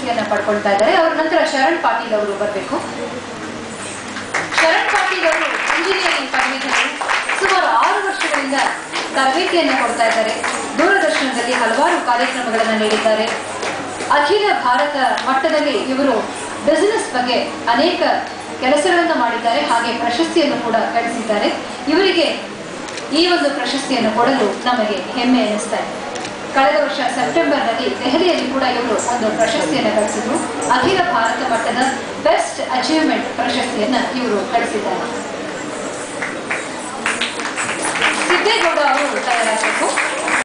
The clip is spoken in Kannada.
ಪ್ರಶಸ್ತಿಯನ್ನ ಪಡ್ಕೊಳ್ತಾ ಇದ್ದಾರೆ ಅವ್ರ ನಂತರ ಶರಣ್ ಪಾಟೀಲ್ ಅವರು ಬರಬೇಕು ಶರಣ್ ಪಾಟೀಲ್ ಅವರು ಇಂಜಿನಿಯರಿಂಗ್ ಪದವೀಧರರು ಸುಮಾರು ಆರು ವರ್ಷಗಳಿಂದ ತರಬೇತಿಯನ್ನು ಕೊಡ್ತಾ ಇದ್ದಾರೆ ದೂರದರ್ಶನದಲ್ಲಿ ಹಲವಾರು ಕಾರ್ಯಕ್ರಮಗಳನ್ನು ನೀಡಿದ್ದಾರೆ ಅಖಿಲ ಭಾರತ ಮಟ್ಟದಲ್ಲಿ ಇವರು ಬಿಸಿನೆಸ್ ಬಗ್ಗೆ ಅನೇಕ ಕೆಲಸಗಳನ್ನು ಮಾಡಿದ್ದಾರೆ ಹಾಗೆ ಪ್ರಶಸ್ತಿಯನ್ನು ಕೂಡ ಗಳಿಸಿದ್ದಾರೆ ಇವರಿಗೆ ಈ ಒಂದು ಪ್ರಶಸ್ತಿಯನ್ನು ಕೊಡಲು ನಮಗೆ ಹೆಮ್ಮೆ ಎನಿಸ್ತಾ ಇದೆ ಕಳೆದ ವರ್ಷ ಸೆಪ್ಟೆಂಬರ್ನಲ್ಲಿ ದೆಹಲಿಯಲ್ಲಿ ಕೂಡ ಇವರು ಒಂದು ಪ್ರಶಸ್ತಿಯನ್ನು ಗಳಿಸಿದ್ರು ಅಖಿಲ ಭಾರತ ಮಟ್ಟದ ಬೆಸ್ಟ್ ಅಚೀವ್ಮೆಂಟ್ ಪ್ರಶಸ್ತಿಯನ್ನ ಇವರು ಗಳಿಸಿದ್ದಾರೆ ಸಿದ್ದೇಗೌಡ ಅವರು ತಯಾರಾಗಬೇಕು